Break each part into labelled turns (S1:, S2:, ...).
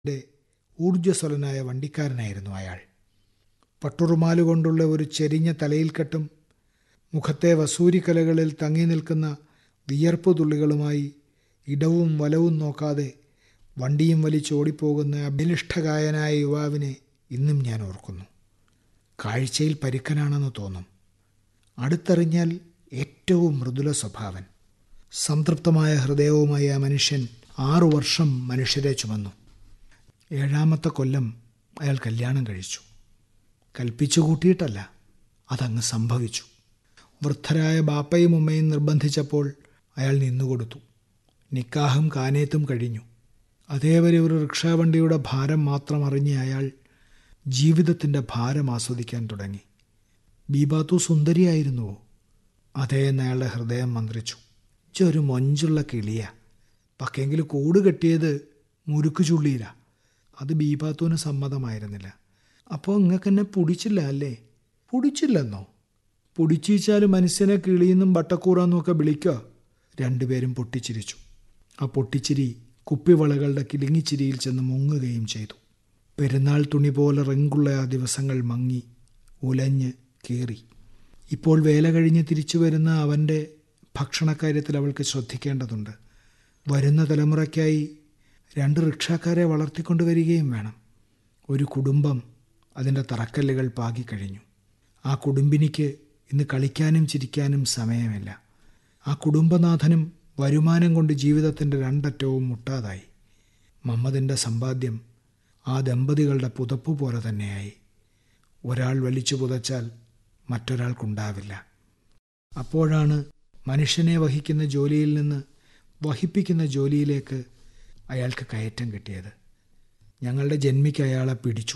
S1: ന്റെ ഊർജ്ജസ്വലനായ വണ്ടിക്കാരനായിരുന്നു അയാൾ പട്ടുറുമാലുകൊണ്ടുള്ള ഒരു ചെരിഞ്ഞ തലയിൽക്കെട്ടും മുഖത്തെ വസൂരിക്കലകളിൽ തങ്ങി നിൽക്കുന്ന വിയർപ്പ് തുള്ളികളുമായി ഇടവും വലവും നോക്കാതെ വണ്ടിയും വലിച്ചോടിപ്പോകുന്ന അഭിനിഷ്ഠകായനായ യുവാവിനെ ഇന്നും ഞാൻ ഓർക്കുന്നു കാഴ്ചയിൽ പരുക്കനാണെന്ന് തോന്നും അടുത്തറിഞ്ഞാൽ ഏറ്റവും മൃദുല സ്വഭാവൻ സംതൃപ്തമായ ഹൃദയവുമായി ആ മനുഷ്യൻ ആറു വർഷം മനുഷ്യരെ ചുമന്നു ഏഴാമത്തെ കൊല്ലം അയാൾ കല്യാണം കഴിച്ചു കൽപ്പിച്ചു കൂട്ടിയിട്ടല്ല അതങ്ങ് സംഭവിച്ചു വൃദ്ധരായ ബാപ്പയും ഉമ്മയും നിർബന്ധിച്ചപ്പോൾ അയാൾ നിന്നുകൊടുത്തു നിക്കാഹും കാനേത്തും കഴിഞ്ഞു അതേവരെ ഒരു റിക്ഷാവണ്ടിയുടെ ഭാരം മാത്രം അറിഞ്ഞ അയാൾ ജീവിതത്തിൻ്റെ ഭാരം ആസ്വദിക്കാൻ തുടങ്ങി ബീബാത്തു സുന്ദരിയായിരുന്നുവോ അതേ എന്ന് അയാളുടെ ഹൃദയം മന്ത്രിച്ചു ഇച്ചൊരു മൊഞ്ചുള്ള കിളിയ പക്കെങ്കിൽ കൂട് കെട്ടിയത് മുറുക്ക് ചുള്ളിയില്ല അത് ബീബാത്തുവിന് സമ്മതമായിരുന്നില്ല അപ്പോൾ നിങ്ങൾക്ക് എന്നെ പൊടിച്ചില്ല അല്ലേ പൊടിച്ചില്ലെന്നോ പൊടിച്ചിച്ചാൽ മനുഷ്യനെ കിളിയെന്നും ബട്ടക്കൂറാന്നും ഒക്കെ വിളിക്കുക രണ്ടുപേരും പൊട്ടിച്ചിരിച്ചു ആ പൊട്ടിച്ചിരി കുപ്പിവളകളുടെ കിലുങ്ങിച്ചിരിയിൽ ചെന്ന് മുങ്ങുകയും ചെയ്തു പെരുന്നാൾ തുണി പോലെ റെങ്കുള്ള ആ ദിവസങ്ങൾ മങ്ങി ഉലഞ്ഞ് കീറി ഇപ്പോൾ വേല കഴിഞ്ഞ് തിരിച്ചു വരുന്ന അവൻ്റെ ഭക്ഷണക്കാര്യത്തിൽ അവൾക്ക് ശ്രദ്ധിക്കേണ്ടതുണ്ട് വരുന്ന തലമുറയ്ക്കായി രണ്ട് റിക്ഷാക്കാരെ വളർത്തിക്കൊണ്ട് വരികയും വേണം ഒരു കുടുംബം അതിൻ്റെ തറക്കല്ലുകൾ പാകിക്കഴിഞ്ഞു ആ കുടുംബിനിക്ക് ഇന്ന് കളിക്കാനും ചിരിക്കാനും സമയമില്ല ആ കുടുംബനാഥനും വരുമാനം കൊണ്ട് ജീവിതത്തിൻ്റെ രണ്ടറ്റവും മുട്ടാതായി മമ്മദിൻ്റെ സമ്പാദ്യം ആ ദമ്പതികളുടെ പുതപ്പ് പോലെ തന്നെയായി ഒരാൾ വലിച്ചു പുതച്ചാൽ മറ്റൊരാൾക്കുണ്ടാവില്ല അപ്പോഴാണ് മനുഷ്യനെ വഹിക്കുന്ന ജോലിയിൽ നിന്ന് വഹിപ്പിക്കുന്ന ജോലിയിലേക്ക് അയാൾക്ക് കയറ്റം കിട്ടിയത് ഞങ്ങളുടെ ജന്മിക്ക് അയാളെ പിടിച്ചു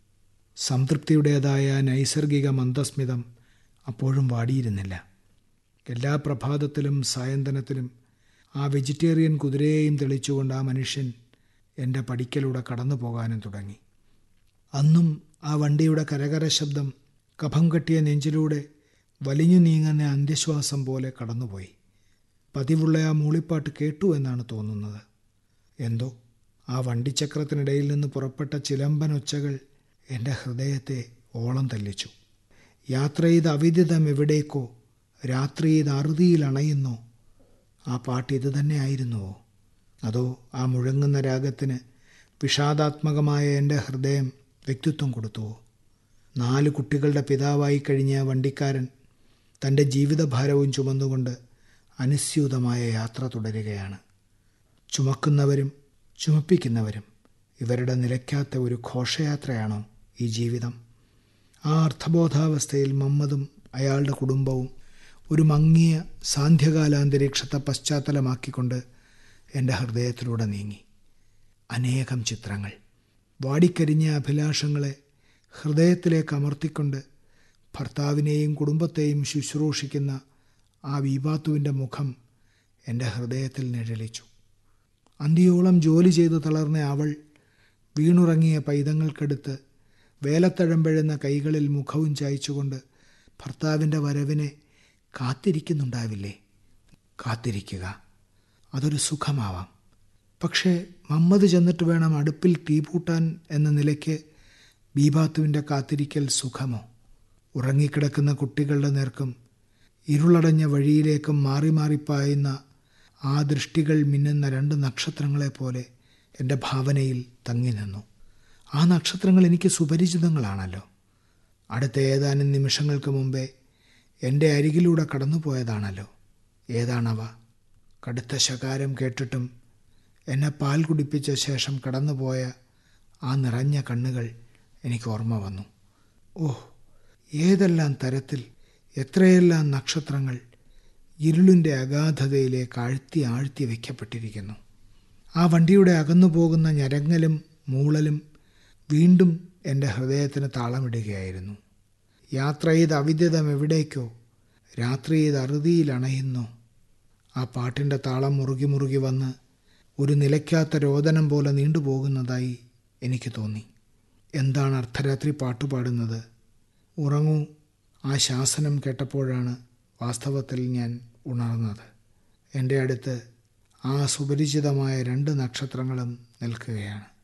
S1: സംതൃപ്തിയുടേതായ നൈസർഗിക മന്ദസ്മിതം അപ്പോഴും വാടിയിരുന്നില്ല എല്ലാ പ്രഭാതത്തിലും സായന്തനത്തിലും ആ വെജിറ്റേറിയൻ കുതിരയെയും തെളിച്ചുകൊണ്ട് ആ മനുഷ്യൻ എൻ്റെ പടിക്കലൂടെ കടന്നു പോകാനും തുടങ്ങി അന്നും ആ വണ്ടിയുടെ കരകര ശബ്ദം കഫം കെട്ടിയ നെഞ്ചിലൂടെ വലിഞ്ഞു നീങ്ങുന്ന അന്ത്യശ്വാസം പോലെ കടന്നുപോയി പതിവുള്ള ആ മൂളിപ്പാട്ട് കേട്ടു എന്നാണ് തോന്നുന്നത് എന്തോ ആ വണ്ടിച്ചക്രത്തിനിടയിൽ നിന്ന് പുറപ്പെട്ട ചിലമ്പനൊച്ചകൾ എൻ്റെ ഹൃദയത്തെ ഓളം തല്ലിച്ചു യാത്ര ചെയ്ത് അവിദിതം എവിടേക്കോ രാത്രി ചെയ്ത് അറുതിയിൽ അണയുന്നോ ആ പാട്ട് ഇത് തന്നെ ആയിരുന്നുവോ അതോ ആ മുഴങ്ങുന്ന രാഗത്തിന് വിഷാദാത്മകമായ എൻ്റെ ഹൃദയം വ്യക്തിത്വം കൊടുത്തുവോ നാല് കുട്ടികളുടെ പിതാവായി കഴിഞ്ഞ വണ്ടിക്കാരൻ തൻ്റെ ജീവിതഭാരവും ചുമന്നുകൊണ്ട് അനുസ്യൂതമായ യാത്ര തുടരുകയാണ് ചുമക്കുന്നവരും ചുമപ്പിക്കുന്നവരും ഇവരുടെ നിലയ്ക്കാത്ത ഒരു ഘോഷയാത്രയാണോ ഈ ജീവിതം ആ അർത്ഥബോധാവസ്ഥയിൽ മമ്മദും അയാളുടെ കുടുംബവും ഒരു മങ്ങിയ സാന്ധ്യകാലാന്തരീക്ഷത്തെ പശ്ചാത്തലമാക്കിക്കൊണ്ട് എൻ്റെ ഹൃദയത്തിലൂടെ നീങ്ങി അനേകം ചിത്രങ്ങൾ വാടിക്കരിഞ്ഞ അഭിലാഷങ്ങളെ ഹൃദയത്തിലേക്ക് അമർത്തിക്കൊണ്ട് ഭർത്താവിനെയും കുടുംബത്തെയും ശുശ്രൂഷിക്കുന്ന ആ വീപാത്തുവിൻ്റെ മുഖം എൻ്റെ ഹൃദയത്തിൽ നിഴലിച്ചു അന്തിയോളം ജോലി ചെയ്തു തളർന്ന അവൾ വീണുറങ്ങിയ പൈതങ്ങൾക്കടുത്ത് വേലത്തഴമ്പഴുന്ന കൈകളിൽ മുഖവും ചായച്ചുകൊണ്ട് ഭർത്താവിൻ്റെ വരവിനെ കാത്തിരിക്കുന്നുണ്ടാവില്ലേ കാത്തിരിക്കുക അതൊരു സുഖമാവാം പക്ഷേ മമ്മദ് ചെന്നിട്ട് വേണം അടുപ്പിൽ തീ പൂട്ടാൻ എന്ന നിലയ്ക്ക് ബീബാത്തുവിൻ്റെ കാത്തിരിക്കൽ സുഖമോ ഉറങ്ങിക്കിടക്കുന്ന കുട്ടികളുടെ നേർക്കും ഇരുളടഞ്ഞ വഴിയിലേക്കും മാറി മാറിപ്പായുന്ന ആ ദൃഷ്ടികൾ മിന്നുന്ന രണ്ട് നക്ഷത്രങ്ങളെപ്പോലെ എൻ്റെ ഭാവനയിൽ തങ്ങി നിന്നു ആ നക്ഷത്രങ്ങൾ എനിക്ക് സുപരിചിതങ്ങളാണല്ലോ അടുത്ത ഏതാനും നിമിഷങ്ങൾക്ക് മുമ്പേ എൻ്റെ അരികിലൂടെ കടന്നുപോയതാണല്ലോ ഏതാണവ കടുത്ത ശകാരം കേട്ടിട്ടും എന്നെ പാൽ കുടിപ്പിച്ച ശേഷം കടന്നുപോയ ആ നിറഞ്ഞ കണ്ണുകൾ എനിക്ക് ഓർമ്മ വന്നു ഓഹ് ഏതെല്ലാം തരത്തിൽ എത്രയെല്ലാം നക്ഷത്രങ്ങൾ ഇരുളിൻ്റെ അഗാധതയിലേക്ക് ആഴ്ത്തി ആഴ്ത്തി വയ്ക്കപ്പെട്ടിരിക്കുന്നു ആ വണ്ടിയുടെ അകന്നു പോകുന്ന ഞരങ്ങലും മൂളലും വീണ്ടും എൻ്റെ ഹൃദയത്തിന് താളമിടുകയായിരുന്നു യാത്ര ചെയ്ത് അവിദ്യതം എവിടേക്കോ രാത്രി ചെയ്ത് അറുതിയിൽ അണയുന്നു ആ പാട്ടിൻ്റെ താളം മുറുകി മുറുകി വന്ന് ഒരു നിലയ്ക്കാത്ത രോദനം പോലെ നീണ്ടുപോകുന്നതായി എനിക്ക് തോന്നി എന്താണ് അർദ്ധരാത്രി പാട്ടുപാടുന്നത് ഉറങ്ങൂ ആ ശാസനം കേട്ടപ്പോഴാണ് വാസ്തവത്തിൽ ഞാൻ ഉണർന്നത് എൻ്റെ അടുത്ത് ആ സുപരിചിതമായ രണ്ട് നക്ഷത്രങ്ങളും നിൽക്കുകയാണ്